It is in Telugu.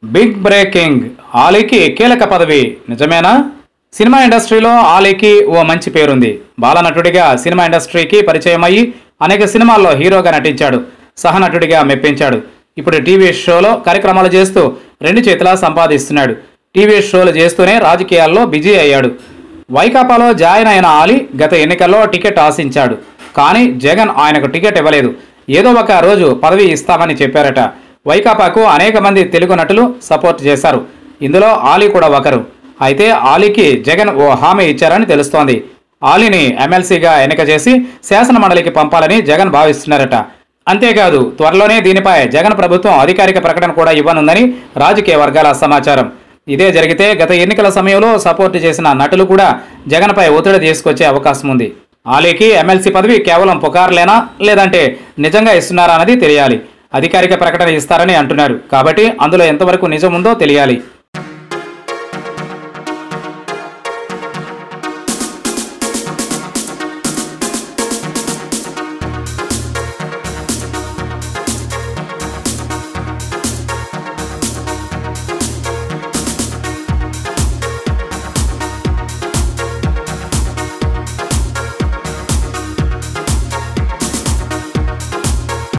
బిగ్ బ్రేకింగ్ ఆలీకి కీలక పదవి నిజమేనా సినిమా ఇండస్ట్రీలో ఆలీకి ఓ మంచి పేరుంది బాలనటుడిగా సినిమా ఇండస్ట్రీకి పరిచయం అయ్యి అనేక సినిమాల్లో హీరోగా నటించాడు సహనటుడిగా మెప్పించాడు ఇప్పుడు టీవీ షోలో కార్యక్రమాలు చేస్తూ రెండు చేతులా సంపాదిస్తున్నాడు టీవీ షోలు చేస్తూనే రాజకీయాల్లో బిజీ అయ్యాడు వైకాపాలో జాయిన్ అయిన ఆలీ గత ఎన్నికల్లో టికెట్ ఆశించాడు కానీ జగన్ ఆయనకు టికెట్ ఇవ్వలేదు ఏదో ఒక రోజు పదవి ఇస్తామని చెప్పారట వైకాపాకు అనేక మంది తెలుగు నటులు సపోర్ట్ చేశారు ఇందులో ఆలీ కూడా ఒకరు అయితే ఆలీకి జగన్ ఓ హామీ ఇచ్చారని తెలుస్తోంది ఆలీని ఎమ్మెల్సీగా ఎన్నిక చేసి శాసన మండలికి పంపాలని జగన్ భావిస్తున్నారట అంతేకాదు త్వరలోనే దీనిపై జగన్ ప్రభుత్వం అధికారిక ప్రకటన కూడా ఇవ్వనుందని రాజకీయ వర్గాల సమాచారం ఇదే జరిగితే గత ఎన్నికల సమయంలో సపోర్టు చేసిన నటులు కూడా జగన్పై ఒత్తిడి తీసుకొచ్చే అవకాశం ఉంది ఆలీకి ఎమ్మెల్సీ పదవి కేవలం పుకార్లేనా లేదంటే నిజంగా ఇస్తున్నారా అన్నది తెలియాలి అధికారిక ప్రకటన ఇస్తారని అంటున్నారు కాబట్టి అందులో ఎంతవరకు నిజం ఉందో తెలియాలి